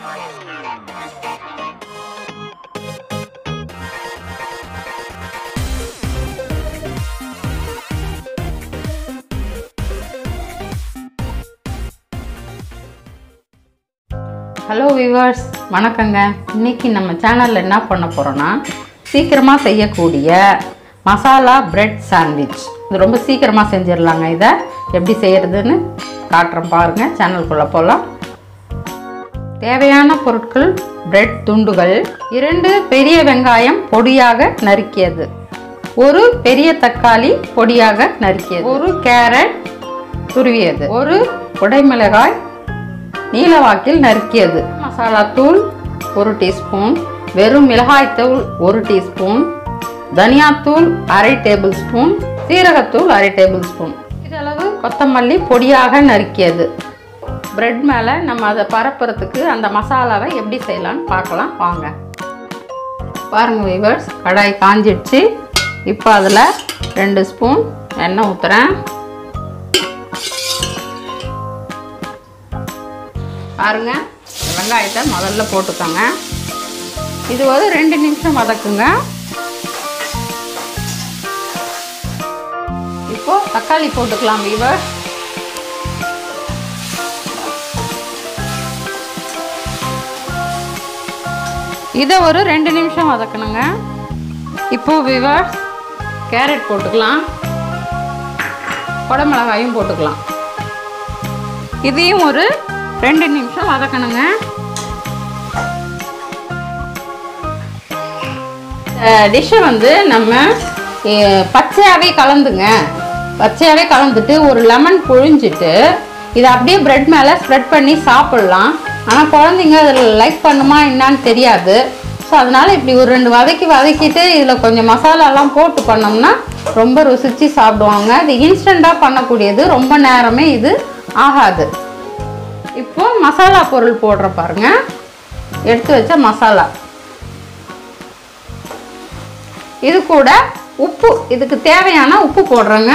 hello viewers வணக்கங்க இன்னைக்கு நம்ம சேனலில் என்ன பண்ண போகிறோன்னா சீக்கிரமாக செய்யக்கூடிய மசாலா பிரெட் சாண்ட்விச் இது ரொம்ப சீக்கிரமாக செஞ்சிடலாங்க இதை எப்படி செய்கிறதுன்னு காட்டுறேன் பாருங்கள் சேனலுக்குள்ளே போகலாம் தேவையான பொருட்கள் பிரெட் துண்டுகள் இரண்டு பெரிய வெங்காயம் பொடியாக நறுக்கியது ஒரு பெரிய தக்காளி பொடியாக நறுக்கியது ஒரு கேரட் துருவியது ஒரு உடைமிளகாய் நீலவாக்கில் நறுக்கியது மசாலா தூள் ஒரு டீஸ்பூன் வெறும் மிளகாய்த்தூள் ஒரு டீஸ்பூன் தனியாத்தூள் அரை டேபிள் ஸ்பூன் சீரகத்தூள் அரை டேபிள் ஸ்பூன் இதளவு கொத்தமல்லி பொடியாக நறுக்கியது பிரெட் மேலே நம்ம அதை பரப்புறதுக்கு அந்த மசாலாவை எப்படி செய்யலாம்னு பார்க்கலாம் வாங்க பாருங்க வீவர்ஸ் கடாய் காஞ்சிடுச்சு இப்போ அதில் ரெண்டு ஸ்பூன் எண்ணெய் ஊற்றுறேன் பாருங்க இந்த வெங்காயத்தை முதல்ல போட்டுக்கோங்க இது ஒரு ரெண்டு நிமிஷம் வதக்குங்க இப்போ தக்காளி போட்டுக்கலாம் வீவர் இதை ஒரு ரெண்டு நிமிஷம் வதக்கணுங்க இப்போ வீவர் கேரட் போட்டுக்கலாம் குடமிளகாயும் போட்டுக்கலாம் இதையும் ஒரு ரெண்டு நிமிஷம் வதக்கணுங்க டிஷ்ஷை வந்து நம்ம அஹ், பச்சையாகவே கலந்துங்க பச்சையாகவே கலந்துட்டு ஒரு லெமன் புழிஞ்சிட்டு இதை அப்படியே பிரெட் மேலே ஸ்ப்ரெட் பண்ணி சாப்பிட்லாம் ஆனால் குழந்தைங்க அதில் லைக் பண்ணுமா என்னான்னு தெரியாது ஸோ அதனால் இப்படி ஒரு ரெண்டு வதக்கி வதக்கிட்டு இதில் கொஞ்சம் மசாலாலாம் போட்டு பண்ணோம்னா ரொம்ப ருசித்து சாப்பிடுவாங்க இது இன்ஸ்டண்ட்டாக பண்ணக்கூடியது ரொம்ப நேரமே இது ஆகாது இப்போ மசாலா பொருள் போடுற பாருங்க எடுத்து வச்ச மசாலா இது கூட உப்பு இதுக்கு தேவையான உப்பு போடுறேங்க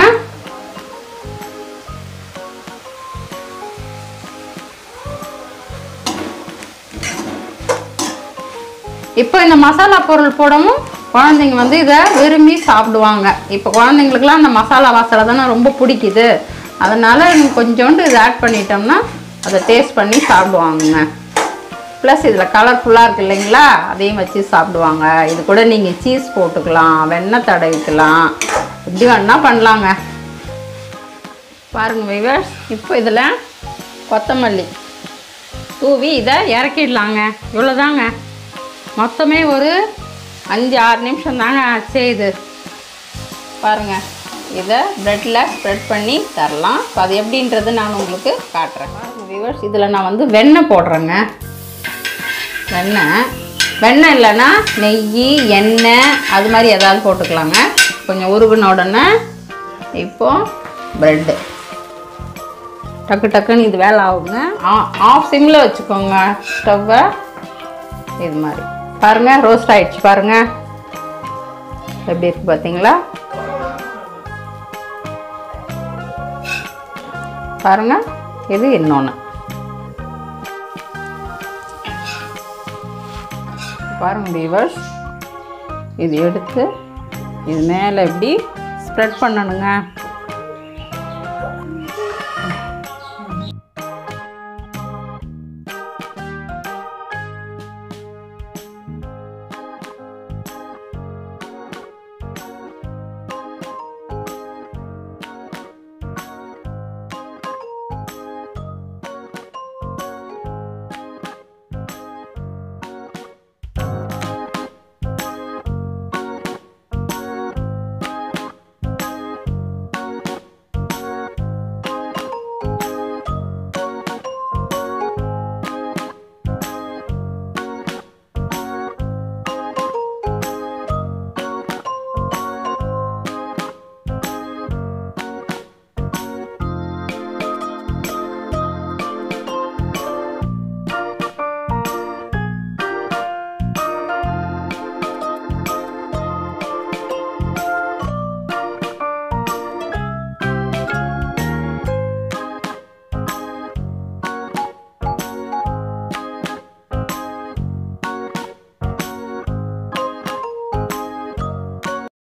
இப்போ இந்த மசாலா பொருள் போடவும் குழந்தைங்க வந்து இதை விரும்பி சாப்பிடுவாங்க இப்போ குழந்தைங்களுக்குலாம் அந்த மசாலா வாசனை தானே ரொம்ப பிடிக்குது அதனால் கொஞ்சோண்டு இதை ஆட் பண்ணிட்டோம்னா அதை டேஸ்ட் பண்ணி சாப்பிடுவாங்க ப்ளஸ் இதில் கலர்ஃபுல்லாக இருக்கு இல்லைங்களா அதையும் வச்சு சாப்பிடுவாங்க இது கூட நீங்கள் சீஸ் போட்டுக்கலாம் வெண்ணெய் தடவிக்கலாம் எப்படி வேணால் பண்ணலாங்க பாருங்க விவர்ஸ் இப்போ இதில் கொத்தமல்லி தூவி இதை இறக்கிடலாங்க இவ்வளோதாங்க மொத்தமே ஒரு அஞ்சு ஆறு நிமிஷம் தாங்க ஆச்சு இது பாருங்க இதை ப்ரெட்டில் ஸ்ப்ரெட் பண்ணி தரலாம் ஸோ அது எப்படின்றது நான் உங்களுக்கு காட்டுறேன் பாருங்க வியூவர்ஸ் இதில் நான் வந்து வெண்ணெய் போடுறேங்க வெண்ணெய் வெண்ணெய் இல்லைன்னா நெய் எண்ணெய் அது மாதிரி ஏதாவது போட்டுக்கலாங்க கொஞ்சம் உருகுன உடனே இப்போ ப்ரெட்டு டக்கு டக்குன்னு இது வேலை ஆகுங்க ஆஃப் சிம்மில் வச்சுக்கோங்க ஸ்டவ்வை இது மாதிரி பாருங்க ரோஸ்ட் ஆயிடுச்சு பாருங்க எப்படி இருக்கு பார்த்தீங்களா பாருங்க இது இன்னொன்று பாருங்க வீவர்ஸ் இது எடுத்து இது மேலே இப்படி ஸ்ப்ரெட் பண்ணணுங்க